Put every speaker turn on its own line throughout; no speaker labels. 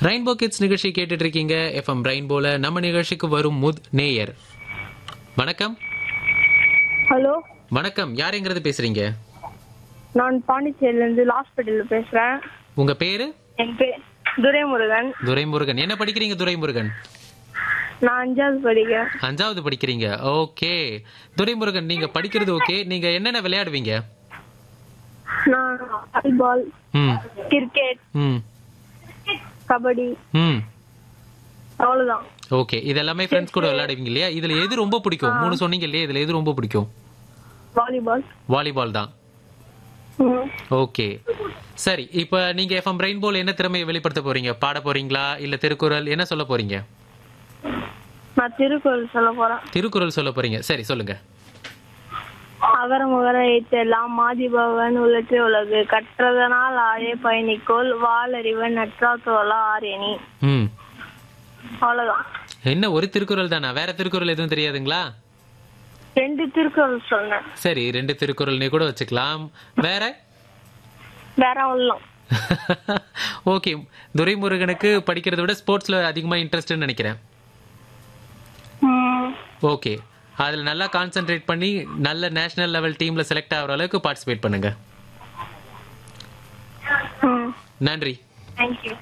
Rainbow kids நிகழ்ச்சி கேட்டுட்டு இருக்கீங்க எஃப்எம் ரெயின்போல நம்ம நிகழ்ச்சிக்கு வரும் முத் நேயர் வணக்கம்
ஹலோ
வணக்கம் யாருங்கிறது பேசுறீங்க
நான் பாண்டிச்சேரியிலேருந்து ஹாஸ்பிட்டலில் பேசுகிறேன்
உங்க பேரு
என் பேர் துரைமுருகன்
துரைமுருகன் என்ன படிக்கிறீங்க துரைமுருகன்
நான் அஞ்சாவது படிக்கிறேன்
அஞ்சாவது படிக்கிறீங்க ஓகே துரைமுருகன் நீங்க படிக்கிறது ஓகே நீங்க என்னென்ன விளையாடுவீங்க
நான் வாலிபால்
ம்
கிரிக்கெட்
ம்
கபடி
ம்
அவ்வளோதான்
ஓகே இது எல்லாமே ஃப்ரெண்ட்ஸ் கூட விளையாடுவீங்க இல்லையா இதுல எது ரொம்ப பிடிக்கும் மூணு சொன்னீங்க இல்லையா இதுல எது ரொம்ப பிடிக்கும்
வாலிபால்
வாலிபால் தான்
ம்.
ஓகே சரி இப்போ நீங்க எஃப்எம் ரெயின்போல என்ன திறமையை வெளிப்படுத்த போறீங்க பாட போறீங்களா இல்ல திருக்குறள் என்ன சொல்ல போறீங்க
நான் திருக்குறள் சொல்ல போகிறேன்
திருக்குறள் சொல்ல போறீங்க சரி சொல்லுங்க
அகர முகர எழுத்தெல்லாம் மாதிபவன் உள்ளற்றே உலகு கற்றதனால் ஆயே பயணிக்கோள் வாளறிவன் நற்றாத்தோலா ஆரியணி
ம்
அவ்வளோதான்
என்ன ஒரு திருக்குறள் தானா வேற திருக்குறள் எதுவும் தெரியாதுங்களா
ரெண்டு திருக்குறள் சொன்னேன்
சரி ரெண்டு திருக்குறள் நீ கூட வச்சுக்கலாம் வேற
வேற அவ்வளோதான்
ஓகே துரைமுருகனுக்கு படிக்கிறத விட ஸ்போர்ட்ஸ்ல அதிகமா இன்ட்ரெஸ்ட்னு நினைக்கிறேன்
ம்.
ஓகே அதுல நல்லா கான்சென்ட்ரேட் பண்ணி நல்ல நேஷனல் லெவல் டீம்ல செலக்ட் ஆகுற அளவுக்கு பார்ட்டிசிபேட் பண்ணுங்க
ம்
நன்றி
தேங்க்யூ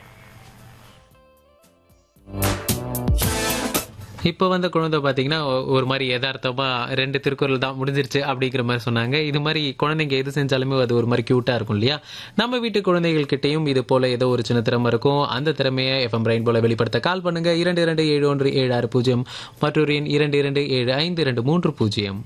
இப்போ வந்த குழந்தை பார்த்தீங்கன்னா ஒ- ஒரு மாதிரி யதார்த்தமா ரெண்டு திருக்குறள் தான் முடிஞ்சிருச்சு அப்படிங்கிற மாதிரி சொன்னாங்க இது மாதிரி குழந்தைங்க எது செஞ்சாலுமே அது ஒரு மாதிரி கியூட்டா இருக்கும் இல்லையா நம்ம வீட்டு குழந்தைகள் கிட்டயும் இது போல ஏதோ ஒரு சின்ன திறமை இருக்கும் அந்த திறமையை எஃப்எம் ரெயின் போல வெளிப்படுத்த கால் பண்ணுங்க இரண்டு இரண்டு ஏழு ஒன்று ஏழு ஆறு பூஜ்ஜியம் மற்றொரு எண் இரண்டு இரண்டு ஏழு ஐந்து இரண்டு மூன்று பூஜ்ஜியம்